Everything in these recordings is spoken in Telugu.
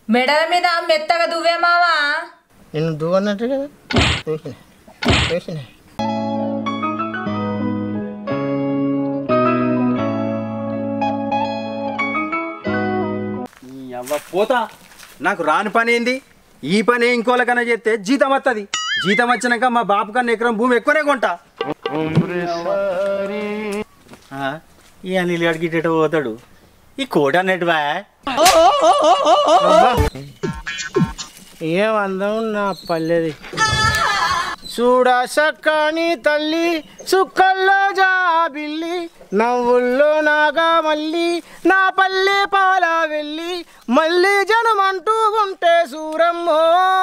మెడల మీద మెత్తగా దువ్వే మావా నిన్ను దువ్వన్నట్టు కదా చూసిన చూసిన ఈ అవ్వ పోతా నాకు రాని పని ఏంది ఈ పని ఇంకోలకన్నా చేస్తే జీతం వస్తుంది జీతం వచ్చినాక మా బాపు కన్నా ఎకరం భూమి ఎక్కువనే కొంటా ఆ, ఈ అనిల్ గడికి పోతాడు ఈ కోట అన్నట్టువా ఏం అందం నా పల్లెది చూడా సక్కని తల్లి సుక్కల్లో జాబిల్లి నవ్వుల్లో నాగా మళ్ళీ నా పల్లె పాల వెళ్ళి మళ్ళీ జనమంటూ ఉంటే సూరమ్మో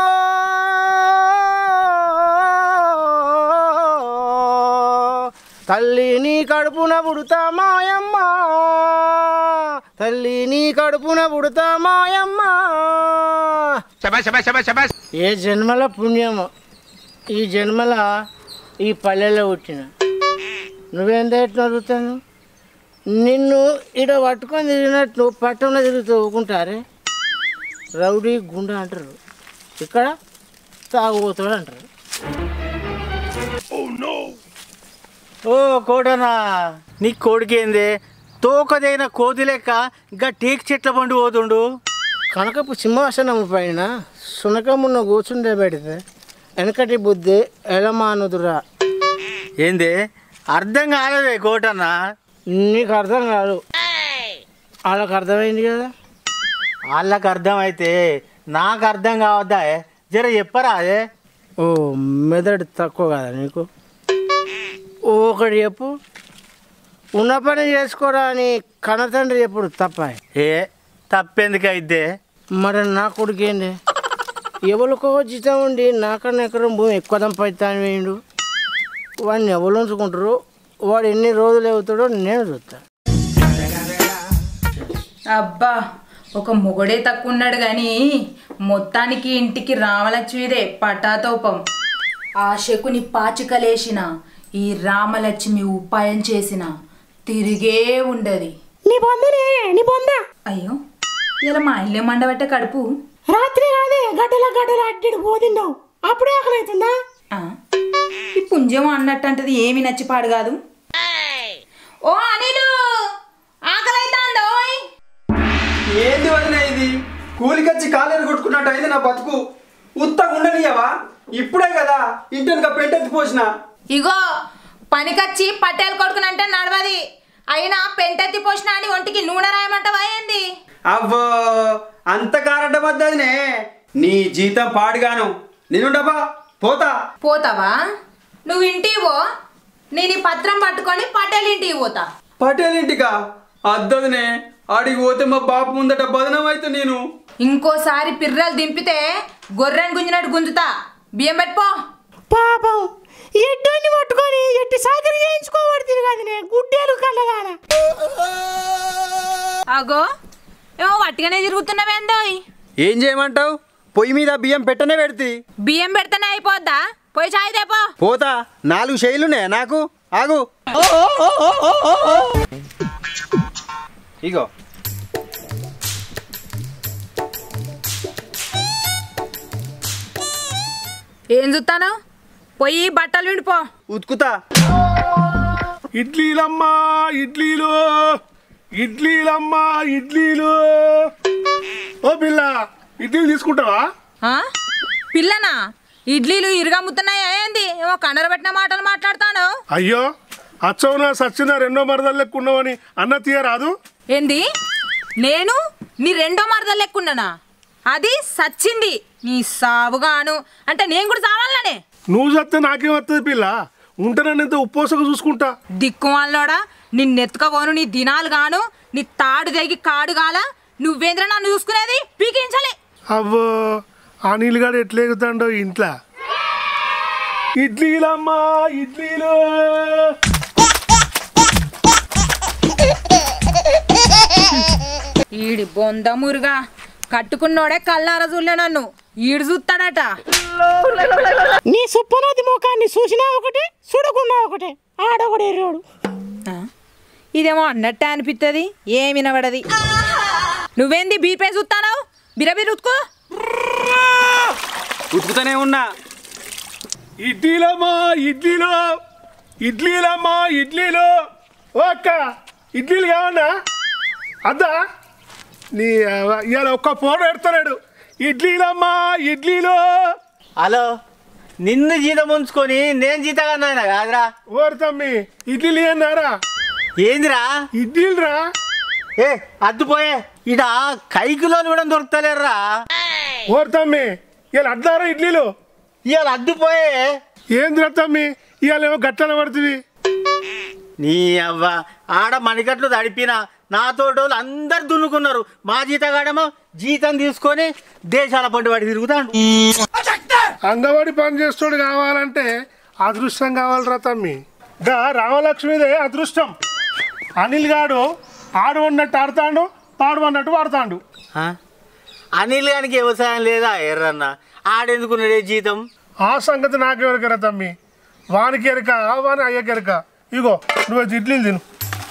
తల్లి నీ కడుపున పుడతా మాయమ్మ తల్లి నీ కడుపున పుడతా మాయమ్మ ఏ జన్మల పుణ్యమో ఈ జన్మల ఈ పల్లెలో పుట్టిన నువ్వేం ఎట్లా చదువుతాను నిన్ను ఇడ పట్టుకొని తిరిగినట్టు పట్టణంలో తిరుగుతూ ఊకుంటారే రౌడీ గుండె అంటారు ఇక్కడ తాగుబోతాడు అంటారు ఓ కోటనా నీ కొడుకేంది తోకదైన కోతి లెక్క ఇంకా టేక్ చెట్ల పండు పోతుండు కనకపు సింహాసనం పైన సునకమున్న కూర్చుండే పెడితే వెనకటి బుద్ధి ఎలమానుదురా ఏంది అర్థం కాలేదే కోటన్నా నీకు అర్థం కాదు వాళ్ళకి అర్థమైంది కదా వాళ్ళకి అర్థమైతే నాకు అర్థం కావద్దా జర చెప్పరా అదే ఓ మెదడు తక్కువ కదా నీకు ఓ ఒకటి చెప్పు ఉన్న పని చేసుకోరా అని కనతండ్రి ఎప్పుడు తప్ప ఏ తప్పెందుకైతే మరి నా కొడుకు ఏంది ఎవరికో జీతం ఉండి నాకన్నా ఎకరం భూమి ఎక్కువ సంపాదిస్తాను వేయండు వాడిని ఎవరు ఉంచుకుంటారు వాడు ఎన్ని రోజులు అవుతాడో నేను చూస్తా అబ్బా ఒక మొగడే తక్కువ ఉన్నాడు గాని మొత్తానికి ఇంటికి రామలక్ష్మిదే పటాతోపం ఆశకుని పాచికలేసిన ఈ రామలక్ష్మి ఉపాయం చేసిన తిరిగే ఉండది నీ బొందనే నీ బొంద అయ్యో ఇలా మా ఇల్లే మండబట్టే కడుపు రాత్రి కాదే గడ్డల గడ్డల అడ్డిడు పోతిన్నావు అప్పుడే ఆకలి అవుతుందా ఆ, ఈ పుంజం అన్నట్టు అంటది ఏమి నచ్చిపాడు కాదు ఓ అనిలు ఆకలైతాందోయ్ ఏంది వదిన ఇది కూలికొచ్చి కాలేరు కొట్టుకున్నట్టు అయింది నా బతుకు ఉత్తగా ఉండనియవా ఇప్పుడే కదా ఇంటికి పెంటెత్తి పోసిన ఇగో పనికచ్చి పట్టేలు కొడుకునంటే నడవది అయినా పెంటెత్తి పోసిన అని ఒంటికి నూనె రాయమంటవా ఏంది అవ్వో అంత కారట వద్దనే నీ జీతం పాడుగాను నేనుండబా పోతా పోతావా నువ్వు ఇంటికి పో నేను ఈ పత్రం పట్టుకొని పటేల్ ఇంటికి పోతా పటేల్ ఇంటికా అద్దదినే ఆడికి పోతే మా బాపు ముందట బదనం అయితే నేను ఇంకోసారి పిర్రలు దింపితే గొర్రెని గుంజినట్టు గుంజుతా బియ్యం పెట్టుకో పాపం ఎడ్డోని పట్టుకొని ఎట్టి సాగరి చేయించుకోబడుతుంది కదనే గుడ్డేలు కళ్ళదాన అగో ఏమో వట్టిగానే తిరుగుతున్నావేందోయ్ ఏం చేయమంటావు పొయ్యి మీద బియ్యం పెట్టనే పెడితే బియ్యం పెడితేనే అయిపోద్దా పోయి చాయ్ తేపో పోతా నాలుగు శైలునే నాకు ఆగు ఇగో ఏం చూస్తాను పోయి బట్టలు విడిపో ఉతుకుతా ఇడ్లీలమ్మా ఇడ్లీలు ఇడ్లీలమ్మా ఇడ్లీలు ఓ పిల్ల ఇడ్లీలు తీసుకుంటావా ఆ? పిల్లనా ఇడ్లీలు ఇరుగమ్ముతున్నాయా ఏంది ఏమో కండర పెట్టిన మాటలు మాట్లాడతాను అయ్యో అచ్చవునా సచ్చిన రెండో మరదలు లెక్క ఉన్నావని అన్న తీయరాదు ఏంది నేను నీ రెండో మరదలు లెక్కున్నానా అది సచ్చింది నీ సావుగాను అంటే నేను కూడా చావాలనే నువ్వు చస్తే నాకేం వస్తుంది పిల్ల ఉంటే నన్ను ఇంత ఉప్పోసక చూసుకుంటా దిక్కు వాళ్ళోడా నిన్నెత్తుకపోను నీ దినాలు గాను నీ తాడు తెగి కాడు గాల నువ్వేంద్ర నన్ను చూసుకునేది పీకించాలి అవ్వో ఆ నీళ్ళగాడు ఎట్లేగుతాడో ఇంట్లో ఇడ్లీలమ్మా ఇడ్లీలు ఈడి బొంద మురుగా కట్టుకున్నోడే కళ్ళార చూడలే నన్ను ఈడు చూస్తాడట నీ సుప్పనది ముఖాన్ని చూసినా ఒకటే చూడకున్నా ఒకటే ఆడొకడు ఎర్రోడు ఆ? ఇదేమో అన్నట్టే అనిపిస్తుంది ఏమి వినబడది నువ్వేంది బీపే చూస్తానావు బిరబిర ఉతుకో ఉతుకుతూనే ఉన్నా ఇడ్లీలమ్మా ఇడ్లీలో ఇడ్లీలమ్మా ఇడ్లీలు ఓ అక్క ఇడ్లీలు కావన్నా అద్దా నీ అవ్వ- ఇవాళ ఒక్క ఫోన్ పెడతాడు ఇడ్లీలమ్మా ఇడ్లీలు హలో నిన్ను జీతం ఉంచుకొని నేను జీతగా నాయన కాదురా ఓరు తమ్మి ఇడ్లీలు అన్నారా ఏందిరా ఇడ్లీలు రా ఏ అద్దుపోయే ఇడ కైకిలో కూడా దొరుకుతలేరురా ఓరు తమ్మి ఇవాళ అడ్డారా ఇడ్లీలు ఇవాళ అద్దుపోయే ఏందిరా తమ్మి ఇవాళ ఏమో గట్టన పడుతుంది నీ అవ్వ ఆడ మణికట్లు తడిపిన నాతోటోళ్ళు అందరు దున్నుకున్నారు మా జీతగాడేమో జీతం తీసుకొని దేశాల పండు వాడి తిరుగుతాడు అంగవాడి పని చేస్తాడు కావాలంటే అదృష్టం కావాలిరా తమ్మి గా రామలక్ష్మిదే అదృష్టం అనిల్ గాడు ఆడు ఉన్నట్టు ఆడతాడు పాడు అన్నట్టు వాడతాడు ఆ? అనిల్ గానికి వ్యవసాయం లేదా ఎర్రన్న ఆడెందుకున్నాడే జీతం ఆ సంగతి నాకు ఎరకరా తమ్మి వానికి ఎరక వాని అయ్యకి ఎరక ఇగో నువ్వు అయితే ఇడ్లీలు తిను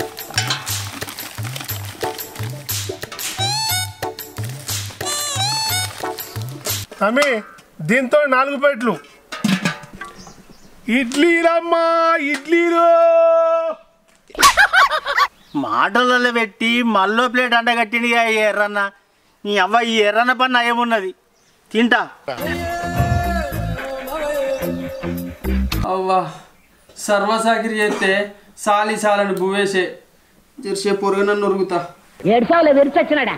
తమ్మి దీంతో నాలుగు ప్లేట్లు ఇడ్లీలమ్మా ఇడ్లీలు మాటలలో పెట్టి మల్లో ప్లేట్ అంటగట్టింది ఈ ఎర్రన్న నీ అవ్వ ఈ ఎర్రన్న పని నయమున్నది తింటా అవ్వా సర్వసాకిరి చేస్తే సాలి సాలని బువ్వేసే జెర్సే పొరుగు నన్ను ఉరుగుతా ఏడ్చావులే విరిచొచ్చినాడా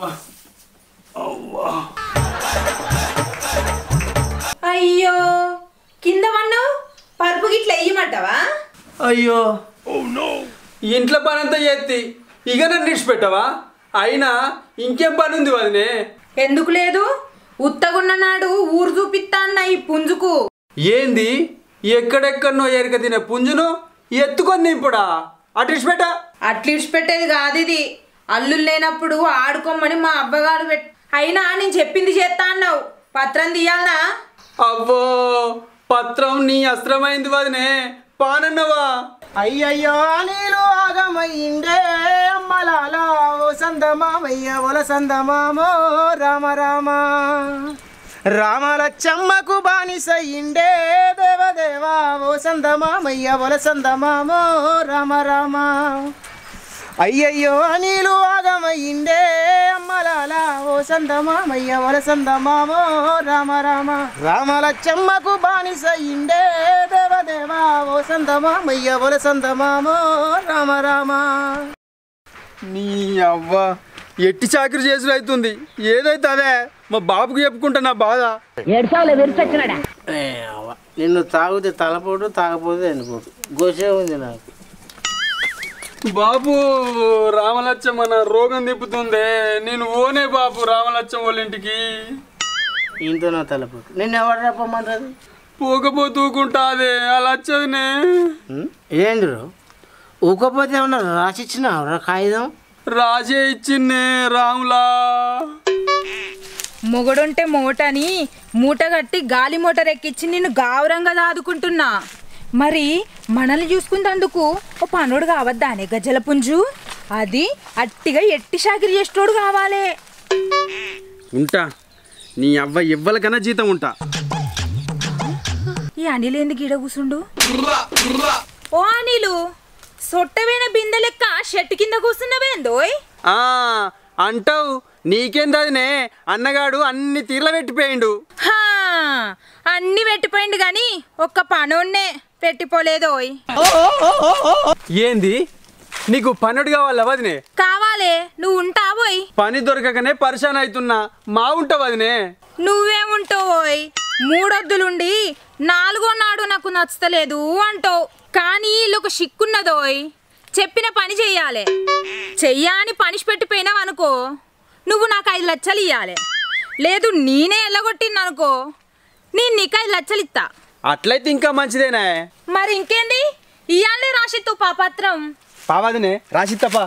అయ్యో కింద వన్ను పరుపు గిట్ల వెయ్యమంటావా అయ్యో ఇంట్లో పని అంతా చేతి ఇక నన్ను విడిచిపెట్టవా అయినా ఇంకేం పని ఉంది వదినే ఎందుకు లేదు ఉత్తగున్న నాడు ఊరు చూపిస్తా అన్న ఈ పుంజుకు ఏంది ఎక్కడెక్కడనో ఎరక తినే పుంజును ఎత్తుకొని నింపుడా అటు విడిచిపెట్ట అట్లా ఇడిచిపెట్టేది కాదు ఇది అల్లులు లేనప్పుడు ఆడుకోమని మా అబ్బగారు పెట్ అయినా నేను చెప్పింది చేస్తా అన్నావు పత్రం తీయాలనా అవ్వో పత్రం నీ అస్త్రమైంది వదినే పానన్నవా అయ్యయ్యో నీళ్ళు ఆగమయ్యిండే అమ్మలాల ఓ సందమామయ్య ఒల సందమామో రామ రామ రామలచ్చమ్మకు బానిసయ్యిండే దేవదేవా ఓ సందమామయ్య ఒల సందమామో రామ రామ అయ్యయ్యో నీళ్ళు ఆగమయ్యిండే అమ్మలాల ఓ సందమామయ్య ఒల సందమామో రామ రామ రామలచ్చమ్మకు బానిసయ్యిండే దేవదేవా ఓ సందమామయ్య ఒల సందమామో రామ రామ నీ అవ్వ ఎట్టి చాకరీ చేసుడు అవుతుంది ఏదైతే అదే మా బాబుకి చెప్పుకుంటా నా బాధ ఏడ్చావులే విరిచొచ్చినాడా నిన్ను తాగితే తలపోటు తాగపోతే ఎండిపోటు గోసే ఉంది నాకు బాబు రామలచ్చం మన రోగం తిప్పుతుందే నేను ఓనే బాబు రామలచ్చం వాళ్ళ ఇంటికి ఇంతో నా తలపోటు నిన్ను ఎవరు రప్పమంటది పోకపోతూకుంటాదే అలా వచ్చేదినే ఏంద్రు ఊకపోతే ఏమన్నా రాసిచ్చిన కాగితం రాజే ఇచ్చిందే రాములా మొగడుంటే మూటని మూట కట్టి గాలి మోటార్ ఎక్కించి నిన్ను గావురంగా దాదుకుంటున్నా మరి మనల్ని చూసుకుందందుకు ఓ పనుడు కావద్దానే గజల పుంజు అది అట్టిగా ఎట్టి షాకిరి చేసేటోడు కావాలే ఉంటా నీ అవ్వ ఇవ్వలకన్నా జీతం ఉంటా ఈ అనిల్ ఎందుకు గీడ కూసుండు ఓ అనిలు సొట్టవైన బిందె లెక్క షెట్టు కింద కూర్చున్నవేందోయ్ ఆ అంటావు నీకేందదినే అన్నగాడు అన్ని తీర్ల పెట్టిపోయిండు హా, అన్ని పెట్టిపోయిండు గాని ఒక్క పనున్నే పెట్టిపోలేదోయ్ ఏంది నీకు పనుడు కావాలా వదినే కావాలే నువ్వు ఉంటావోయ్ పని దొరకకనే పరిశాన్ అవుతున్నా మా ఉంటా వదినే నువ్వేముంటావోయ్ మూడొద్దులుండి నాలుగో నాడు నాకు నచ్చతలేదు అంటావు కానీ వీళ్ళొక షిక్కున్నదోయ్ చెప్పిన పని చెయ్యాలి చెయ్యాని పనిష్ పెట్టిపోయినావు అనుకో నువ్వు నాకు ఐదు లక్షలు ఇవ్వాలి లేదు నేనే ఎల్లగొట్టిందనుకో నేను నీకు ఐదు లక్షలు ఇస్తా అట్లయితే ఇంకా మంచిదేనే మరి ఇంకేంది ఇయాలే రాసిత్తు పాపత్రం పావాదినే రాసిత్తపా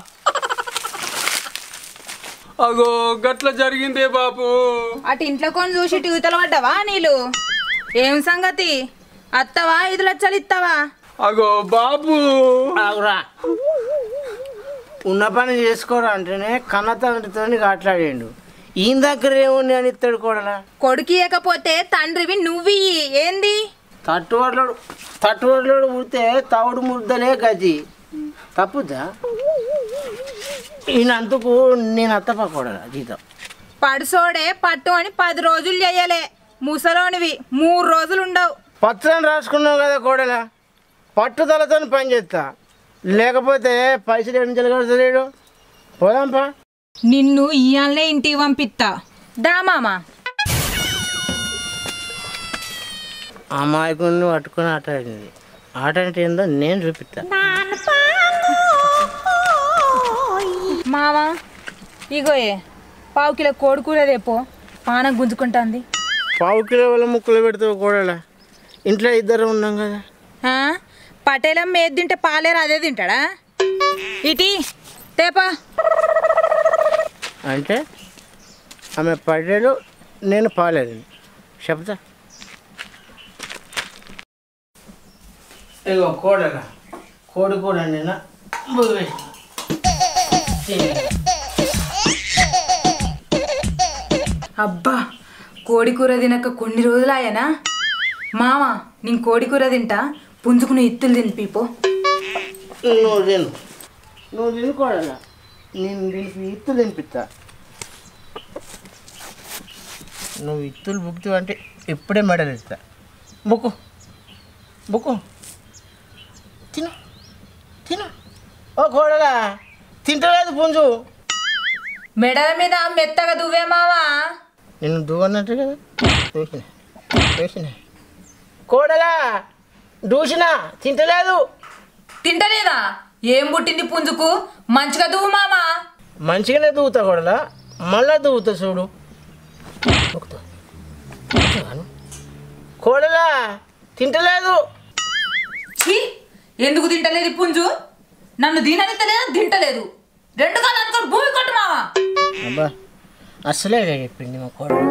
అగో గట్ల జరిగిందే బాపు అటు ఇంట్లో కొని చూసి టీవీతలు పడ్డావా నీళ్ళు ఏం సంగతి అత్తవా ఐదు లక్షలు ఇస్తావా అగో బాపు ఆగురా ఉన్న పని చేసుకోరా అంటేనే కన్న తండ్రితో ఆటలాడిండు ఈయన దగ్గర ఏముంది అని ఇస్తాడు కోడలా కొడుకు ఇవ్వకపోతే తండ్రివి నువ్వియ్యి ఏంది తట్టువడ్లోడు తట్టువడ్లోడు పుడితే తవుడు ముద్దలే గది తప్పుద్దా ఈయన అందుకు నేను అత్తపకూడదా జీతం పడుసోడే పట్టు అని పది రోజులు చెయ్యలే ముసలోనివి మూడు రోజులు ఉండవు పత్రం రాసుకున్నావు కదా కోడలా పట్టుదలతో పని చేస్తా లేకపోతే పైసలు ఎన్ని కడతలేడు పోదాంపా నిన్ను ఇయ్యాలనే ఇంటికి పంపిస్తా దా మామ అమాయకుడిని పట్టుకొని ఆట ఆడింది ఆట అంటే ఏందో నేను చూపిస్తా మామ ఇగోయే పావు కిలో కోడి కూర రేపో పానం గుంజుకుంటుంది పావు కిలో వల్ల ముక్కలు పెడతావు కోడలా ఇంట్లో ఇద్దరు ఉన్నాం కదా ఆ? పటేలం ఏది తింటే పాలేరు అదే తింటాడా ఇటీ తేపా అంటే ఆమె పడేలు నేను పాలేదు చెప్తా ఇగో కోడగా కోడి కూడా నేను అబ్బా కోడి కూర తినక కొన్ని రోజులాయనా మామ నేను కోడి కూర తింటా పుంజుకుని ఇత్తులు తినిపిపో నువ్వు తిను నువ్వు తినుకోడలా నేను దీనికి ఇత్తులు తినిపిస్తా నువ్వు ఇత్తులు బుక్తు అంటే ఇప్పుడే మెడలు ఇస్తా బుక్కు బుక్కు తిను తిను ఓ కోడలా తింటలేదు పుంజు మెడల మీద మెత్తగా దువ్వే మావా నిన్ను దువ్వన్నట్టు కదా చూసిన చూసిన కోడలా దూసినా తింటలేదు తింటలేదా ఏం పుట్టింది పుంజుకు మంచిగా దువ్వు మామా మంచిగానే దువ్వుతా కోడలా మళ్ళా దువ్వుతా చూడు దువ్వుతా. దువ్వుతాను. కోడలా తింటలేదు ఛీ ఎందుకు తింటలేదు ఈ పుంజు నన్ను దీననితలేదు తింటలేదు రెండు కాలు అనుకొని భూమి కొట్టు మావా అబ్బా అసలే చెప్పింది మా కోడలు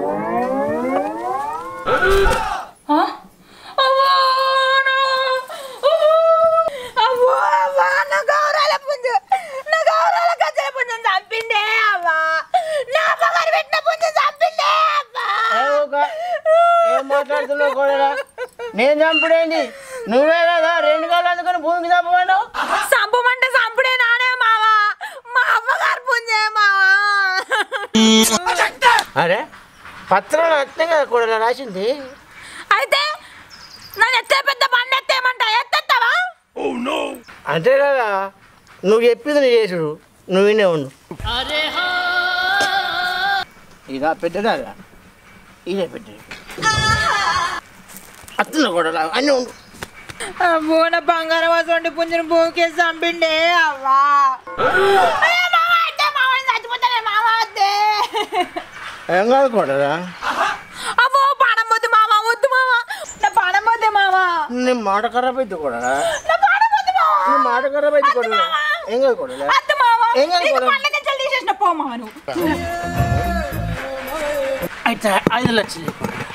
ఆ? అవ్వా, నా- అవ్వా, అవ్వా, అవ్వా, నా గౌరాల పుంజు నా గౌరాల గజ్జల పుంజుని చంపిందే అవ్వా నా పగారు పెట్టిన పుంజు చంపిందే అవ్వా ఏ ఊక? ఏం మాట్లాడుతున్నావు కోడలా నేను చంపుడేంది నువ్వే కదా రెండు కాళ్ళు అందుకొని భూమికి చంపమన్నావు సంపమంటే సంపుడే నానే మావా మా అవ్వగారు పుంజే మావా అరే పత్రంలో అట్నే కదా కోడలా రాసింది అయితే నన్ను ఎత్తే పెద్ద బండి ఎత్తేమంట ఎత్తేస్తావా అంతే కదా నువ్వు చెప్పింది నీ చేసుడు నువ్వు వినే ఉండు ఇదా పెద్దదా ఇదే పెద్దది అత్తున్నా కూడా అన్నీ ఉండు అబ్బో నా బంగారం వసండి పుంజుని భూమికేసి చంపిండే అవ్వా అయ్యో మామ, అట్టే మామని చచ్చిపోతానే మామ వద్దే. ఏం కాదు కూడా అబ్బో పానం వద్దు మామ వద్దు మామ నా పానం వద్దే మామ నీ మాట ఖరాబ్ అయితే కూడా నా పానం వద్దు మామ నీ మాట ఖరాబ్ అయితే కూడా ఏం కాదు కూడా వద్దు మామ ఏం కాదు నీకు కూడా. పళ్ళ గింజలు తీసేసిన పో మామ నువ్వు అయితే ఐదు లక్షలు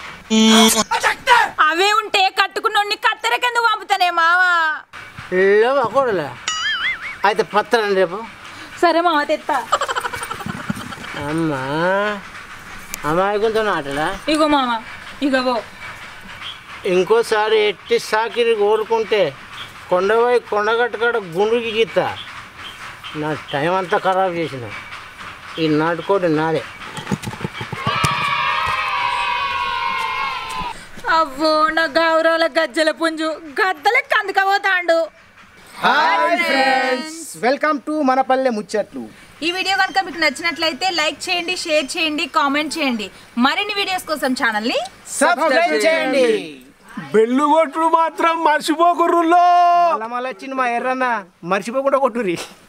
అవే ఉంటే కట్టుకున్నోడిని కత్తెర కింద పంపుతానే మామ లేవా కూడా అయితే పత్రం రేపు సరే మామ తెత్తా అమ్మా అమాయకంతో ఆటలా ఇగో మామ ఇగో ఇంకోసారి ఎట్టి సాకిరి కోరుకుంటే కొండపై కొండగట్టుకాడ గుండుకి గీత నా టైం అంతా ఖరాబ్ చేసిన ఈ నాటుకోటి నాదే అవ్వో నా గౌరవాల గజ్జల పుంజు గద్దలకి అందుకపోతాండు హాయ్ ఫ్రెండ్స్ వెల్కమ్ టు మన పల్లె ముచ్చట్లు ఈ వీడియో కనుక మీకు నచ్చినట్లయితే లైక్ చేయండి షేర్ చేయండి కామెంట్ చేయండి మరిన్ని వీడియోస్ కోసం ఛానల్ని సబ్స్క్రైబ్ చేయండి బెల్లు కొట్టుడు మాత్రం మర్చిపోకుర్రుల్లో మళ్ళా మళ్ళీ వచ్చింది మా ఎర్రన్న మర్చిపోకుండా కొట్టురి